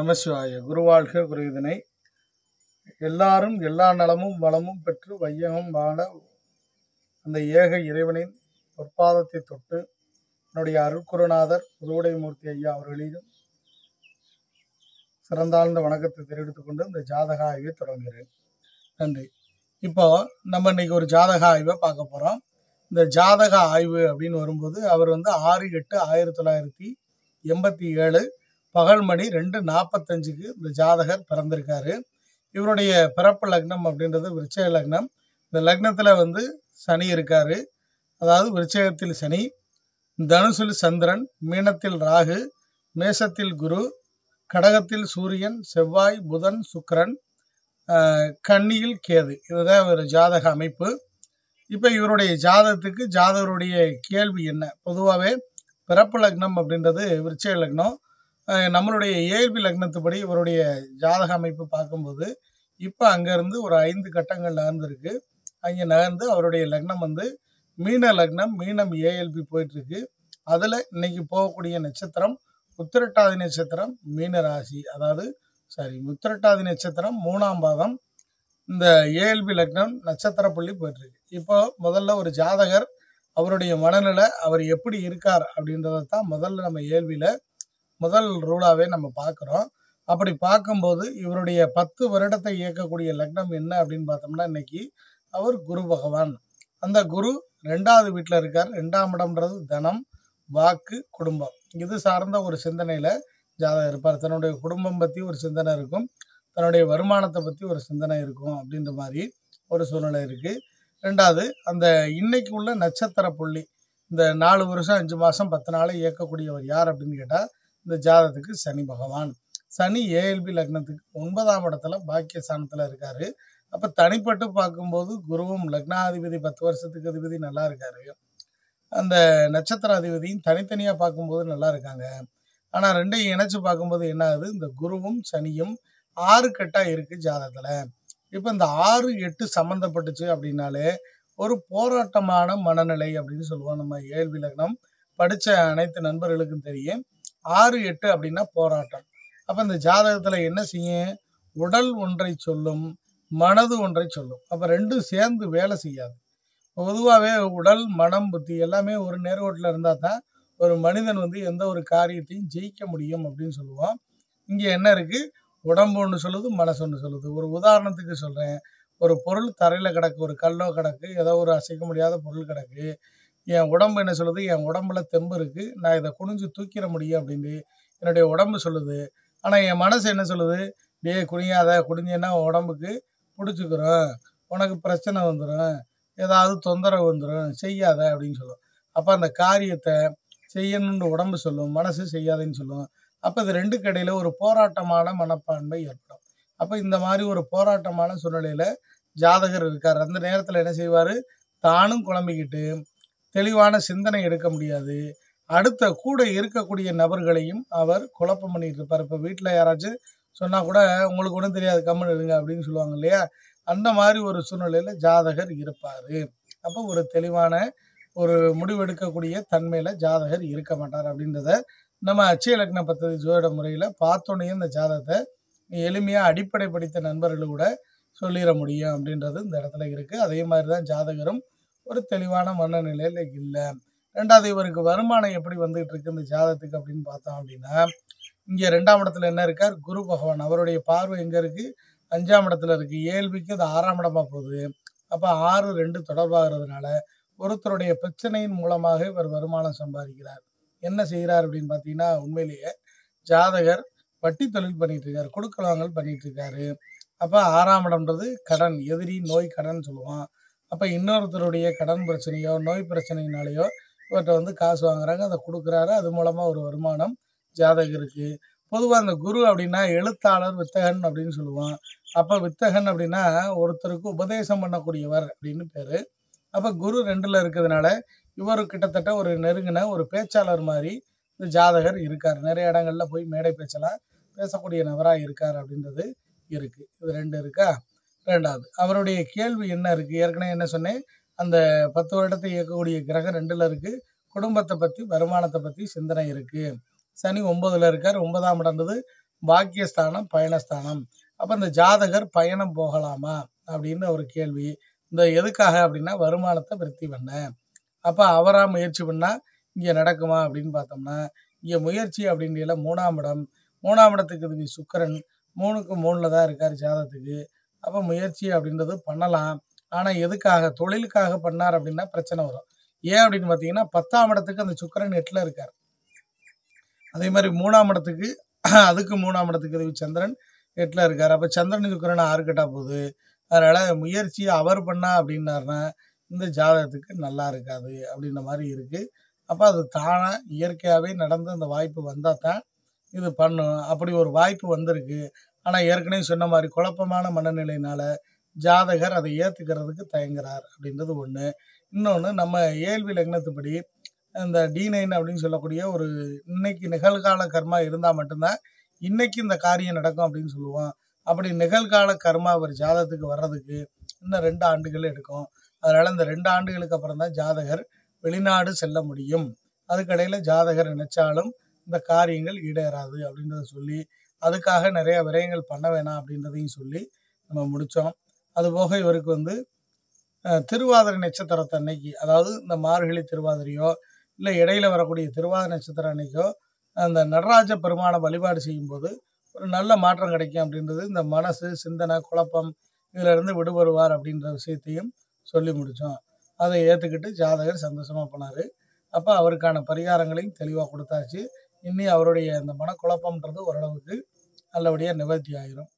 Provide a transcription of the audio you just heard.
நமசிவாய குருவாழ்க குருவிதனை எல்லாரும் எல்லா நலமும் வளமும் பெற்று வையகம் வாழ அந்த ஏக இறைவனின் பொற்பாதத்தை தொட்டு என்னுடைய அருட்குருநாதர் புதுவுடைமூர்த்தி ஐயா அவர்களிடம் சிறந்தாழ்ந்த வணக்கத்தை தெரிவித்துக் கொண்டு இந்த ஜாதக ஆய்வை தொடங்குகிறேன் நன்றி இப்போ நம்ம இன்னைக்கு ஒரு ஜாதக ஆய்வை பார்க்க போறோம் இந்த ஜாதக ஆய்வு அப்படின்னு வரும்போது அவர் வந்து ஆறு எட்டு ஆயிரத்தி தொள்ளாயிரத்தி எண்பத்தி ஏழு பகல் மணி ரெண்டு நாற்பத்தஞ்சுக்கு இந்த ஜாதகர் பிறந்திருக்காரு இவருடைய பிறப்பு லக்னம் அப்படின்றது விருச்சக லக்னம் இந்த லக்னத்துல வந்து சனி இருக்காரு அதாவது விருச்சகத்தில் சனி தனுசில் சந்திரன் மீனத்தில் ராகு மேசத்தில் குரு கடகத்தில் சூரியன் செவ்வாய் புதன் சுக்கிரன் ஆஹ், கன்னியில் கேது இதுதான் ஒரு ஜாதக அமைப்பு இப்போ இவருடைய ஜாதகத்துக்கு ஜாதகருடைய கேள்வி என்ன பொதுவாகவே பிறப்பு லக்னம் அப்படின்றது விருச்சக லக்னம் ஆஹ், நம்மளுடைய இயல்பு லக்னத்துப்படி இவருடைய ஜாதக அமைப்பு பார்க்கும்போது இப்போ அங்கேருந்து ஒரு ஐந்து கட்டங்கள் நகர்ந்துருக்கு அங்கே நகர்ந்து அவருடைய லக்னம் வந்து மீன லக்னம் மீனம் ஏஎல்பி போயிட்டுருக்கு அதில் இன்னைக்கு போகக்கூடிய நட்சத்திரம் உத்திரட்டாதி நட்சத்திரம் மீன ராசி அதாவது சாரி உத்திரட்டாதி நட்சத்திரம் மூணாம் பாதம் இந்த ஏஎல்பி லக்னம் நட்சத்திர புள்ளி போயிட்டுருக்கு இப்போ முதல்ல ஒரு ஜாதகர் அவருடைய மனநிலை அவர் எப்படி இருக்கார் அப்படின்றத தான் முதல்ல நம்ம ஏல்வியில் முதல் ரூலாவே நம்ம பார்க்குறோம் அப்படி பார்க்கும்போது இவருடைய பத்து வருடத்தை இயக்கக்கூடிய லக்னம் என்ன அப்படின்னு பார்த்தோம்னா இன்னைக்கு அவர் குரு பகவான் அந்த குரு ரெண்டாவது வீட்டில் இருக்கார் ரெண்டாம் இடம்ன்றது தனம் வாக்கு குடும்பம் இது சார்ந்த ஒரு சிந்தனையில் ஜாதகம் இருப்பார் தன்னுடைய குடும்பம் பற்றி ஒரு சிந்தனை இருக்கும் தன்னுடைய வருமானத்தை பற்றி ஒரு சிந்தனை இருக்கும் அப்படின்ற மாதிரி ஒரு சூழ்நிலை இருக்குது ரெண்டாவது அந்த இன்னைக்கு உள்ள நட்சத்திர புள்ளி இந்த நாலு வருஷம் அஞ்சு மாதம் பத்து நாளை இயக்கக்கூடியவர் யார் அப்படின்னு கேட்டால் இந்த ஜாதகத்துக்கு சனி பகவான் சனி ஏஎல்பி லக்னத்துக்கு ஒன்பதாம் இடத்துல பாக்கிய ஸ்தானத்துல இருக்காரு அப்ப தனிப்பட்டு பார்க்கும்போது குருவும் லக்னாதிபதி பத்து வருஷத்துக்கு அதிபதி நல்லா இருக்காரு அந்த நட்சத்திர அதிபதியும் தனித்தனியா பார்க்கும்போது நல்லா இருக்காங்க ஆனா ரெண்டையும் இணைச்சு பார்க்கும்போது என்ன ஆகுது இந்த குருவும் சனியும் ஆறு கட்டா இருக்கு ஜாதகத்துல இப்ப இந்த ஆறு எட்டு சம்மந்தப்பட்டுச்சு அப்படின்னாலே ஒரு போராட்டமான மனநிலை அப்படின்னு சொல்லுவோம் நம்ம ஏழ்வி லக்னம் படிச்ச அனைத்து நண்பர்களுக்கும் தெரியும் ஆறு எட்டு அப்படின்னா போராட்டம் அப்ப இந்த ஜாதகத்துல என்ன செய்யும் உடல் ஒன்றை சொல்லும் மனது ஒன்றை சொல்லும் அப்ப ரெண்டும் சேர்ந்து வேலை செய்யாது பொதுவாகவே உடல் மனம் புத்தி எல்லாமே ஒரு நேர்கோட்டில் இருந்தால் தான் ஒரு மனிதன் வந்து எந்த ஒரு காரியத்தையும் ஜெயிக்க முடியும் அப்படின்னு சொல்லுவோம் இங்கே என்ன இருக்கு உடம்பு ஒன்று சொல்லுது மனசு ஒன்று சொல்லுது ஒரு உதாரணத்துக்கு சொல்கிறேன் ஒரு பொருள் தரையில் கிடக்கு ஒரு கல்லோ கிடக்கு ஏதோ ஒரு அசைக்க முடியாத பொருள் கிடக்கு என் உடம்பு என்ன சொல்லுது என் உடம்புல தெம்பு இருக்கு நான் இதை குனிஞ்சு தூக்கிட முடியும் அப்படின்னு என்னுடைய உடம்பு சொல்லுது ஆனால் என் மனசு என்ன சொல்லுது டேய் குனியாத குனிஞ்சேன்னா உன் உடம்புக்கு பிடிச்சிக்கிறோம் உனக்கு பிரச்சனை வந்துடும் ஏதாவது தொந்தரவு வந்துடும் செய்யாத அப்படின்னு சொல்லும் அப்போ அந்த காரியத்தை செய்யணும்னு உடம்பு சொல்லும் மனசு செய்யாதுன்னு சொல்லும் அப்போ இது ரெண்டுக்கு இடையில ஒரு போராட்டமான மனப்பான்மை ஏற்படும் அப்போ இந்த மாதிரி ஒரு போராட்டமான சூழ்நிலையில ஜாதகர் இருக்கார் அந்த நேரத்தில் என்ன செய்வார் தானும் குழம்பிக்கிட்டு தெளிவான சிந்தனை எடுக்க முடியாது அடுத்த கூட இருக்கக்கூடிய நபர்களையும் அவர் குழப்பம் பண்ணிட்டு இருப்பார் இப்போ வீட்டில் யாராச்சும் சொன்னா கூட உங்களுக்கு ஒன்றும் தெரியாது கம்மன் இருங்க அப்படின்னு சொல்லுவாங்க இல்லையா அந்த மாதிரி ஒரு சூழ்நிலையில ஜாதகர் இருப்பாரு அப்போ ஒரு தெளிவான ஒரு முடிவெடுக்கக்கூடிய தன்மையில ஜாதகர் இருக்க மாட்டார் அப்படின்றத நம்ம அச்சய லக்ன பத்ததி ஜோதிட முறையில பார்த்தோன்னே இந்த ஜாதகத்தை எளிமையா அடிப்படை படித்த நண்பர்கள் கூட சொல்லிட முடியும் அப்படின்றது இந்த இடத்துல இருக்கு அதே மாதிரி தான் ஜாதகரும் ஒரு தெளிவான மனநிலையில இல்லை ரெண்டாவது இவருக்கு வருமானம் எப்படி வந்துகிட்டு இருக்கு இந்த ஜாதகத்துக்கு அப்படின்னு பார்த்தோம் அப்படின்னா இங்க ரெண்டாம் இடத்துல என்ன இருக்கார் குரு பகவான் அவருடைய பார்வை எங்க இருக்கு அஞ்சாம் இடத்துல இருக்கு ஏழ்விக்கு அது ஆறாம் இடமா போகுது அப்ப ஆறு ரெண்டு தொடர்பாகிறதுனால ஒருத்தருடைய பிரச்சனையின் மூலமாக இவர் வருமானம் சம்பாதிக்கிறார் என்ன செய்கிறார் அப்படின்னு பார்த்தீங்கன்னா உண்மையிலேயே ஜாதகர் வட்டி தொழில் பண்ணிட்டு இருக்காரு கொடுக்கல் வாங்கல் பண்ணிட்டு இருக்காரு அப்ப ஆறாம் இடம்ன்றது கடன் எதிரி நோய் கடன் சொல்லுவான் அப்ப இன்னொருத்தருடைய கடன் பிரச்சனையோ நோய் பிரச்சனையினாலேயோ இவர்கிட்ட வந்து காசு வாங்குறாங்க அதை கொடுக்குறாரு அது மூலமா ஒரு வருமானம் ஜாதகருக்கு பொதுவாக அந்த குரு அப்படின்னா எழுத்தாளர் வித்தகன் அப்படின்னு சொல்லுவான் அப்போ வித்தகன் அப்படின்னா ஒருத்தருக்கு உபதேசம் பண்ணக்கூடியவர் அப்படின்னு பேரு அப்போ குரு ரெண்டுல இருக்கிறதுனால இவர் கிட்டத்தட்ட ஒரு நெருங்கின ஒரு பேச்சாளர் மாதிரி இந்த ஜாதகர் இருக்கார் நிறைய இடங்கள்ல போய் மேடை பேச்சலாம் பேசக்கூடிய நபராக இருக்கார் அப்படின்றது இருக்கு இது ரெண்டு இருக்கா ரெண்டாவது அவருடைய கேள்வி என்ன இருக்கு ஏற்கனவே என்ன சொன்னேன் அந்த பத்து வருடத்தை இயக்கக்கூடிய கிரகம் ரெண்டுல இருக்கு குடும்பத்தை பத்தி வருமானத்தை பத்தி சிந்தனை இருக்கு சனி ஒன்பதுல இருக்கார் ஒன்பதாம் இடம்ன்றது பாக்கியஸ்தானம் பயணஸ்தானம் அப்போ இந்த ஜாதகர் பயணம் போகலாமா அப்படின்னு ஒரு கேள்வி இந்த எதுக்காக அப்படின்னா வருமானத்தை விருத்தி பண்ண அப்போ அவராக முயற்சி பண்ணால் இங்கே நடக்குமா அப்படின்னு பார்த்தோம்னா இங்கே முயற்சி அப்படின்றல மூணாம் இடம் மூணாம் இடத்துக்கு இது சுக்கரன் மூணுக்கு மூணில் தான் இருக்கார் ஜாதகத்துக்கு அப்போ முயற்சி அப்படின்றது பண்ணலாம் ஆனால் எதுக்காக தொழிலுக்காக பண்ணார் அப்படின்னா பிரச்சனை வரும் ஏன் அப்படின்னு பார்த்தீங்கன்னா பத்தாம் இடத்துக்கு அந்த சுக்கரன் எட்டில் இருக்கார் அதே மாதிரி மூணாம் இடத்துக்கு அதுக்கு மூணாம் இடத்துக்கு இது சந்திரன் எட்டில் இருக்கார் அப்போ சந்திரன் சுக்கரன் ஆறு கட்டா போகுது அதனால் முயற்சி அவர் பண்ணா அப்படின்னாருன்னா இந்த ஜாதகத்துக்கு நல்லா இருக்காது அப்படின்ற மாதிரி இருக்குது அப்போ அது தானாக இயற்கையாகவே நடந்து அந்த வாய்ப்பு வந்தால் தான் இது பண்ணும் அப்படி ஒரு வாய்ப்பு வந்திருக்கு ஆனால் ஏற்கனவே சொன்ன மாதிரி குழப்பமான மனநிலையினால ஜாதகர் அதை ஏற்றுக்கிறதுக்கு தயங்குறார் அப்படின்றது ஒன்று இன்னொன்று நம்ம ஏழ்வி லக்னத்துப்படி இந்த டி நைன் அப்படின்னு சொல்லக்கூடிய ஒரு இன்னைக்கு நிகழ்கால கர்மா இருந்தால் மட்டும்தான் இன்னைக்கு இந்த காரியம் நடக்கும் அப்படின்னு சொல்லுவோம் அப்படி நிகழ்கால கர்மா ஒரு ஜாதகத்துக்கு வர்றதுக்கு இன்னும் ரெண்டு ஆண்டுகள் எடுக்கும் அதனால இந்த ரெண்டு ஆண்டுகளுக்கு அப்புறம் தான் ஜாதகர் வெளிநாடு செல்ல முடியும் அதுக்கடையில் ஜாதகர் நினைச்சாலும் இந்த காரியங்கள் ஈடேறாது அப்படின்றத சொல்லி அதுக்காக நிறைய விரயங்கள் பண்ண வேணாம் அப்படின்றதையும் சொல்லி நம்ம முடித்தோம் அதுபோக இவருக்கு வந்து அஹ், திருவாதிரை நட்சத்திரத்தை அன்னைக்கு அதாவது இந்த மார்கழி திருவாதிரையோ இல்லை இடையில வரக்கூடிய திருவாதிரை நட்சத்திரம் அன்னைக்கோ அந்த நடராஜ பெருமானை வழிபாடு செய்யும்போது ஒரு நல்ல மாற்றம் கிடைக்கும் அப்படின்றது இந்த மனசு சிந்தனை குழப்பம் இதுல இருந்து விடுபடுவார் அப்படின்ற விஷயத்தையும் சொல்லி முடித்தோம் அதை ஏற்றுக்கிட்டு ஜாதகர் சந்தோஷமாக போனார் அப்போ அவருக்கான பரிகாரங்களையும் தெளிவாக கொடுத்தாச்சு இனி அவருடைய அந்த மனக்குழப்பம்ன்றது ஓரளவுக்கு நல்லபடியாக நிவர்த்தி ஆயிரும்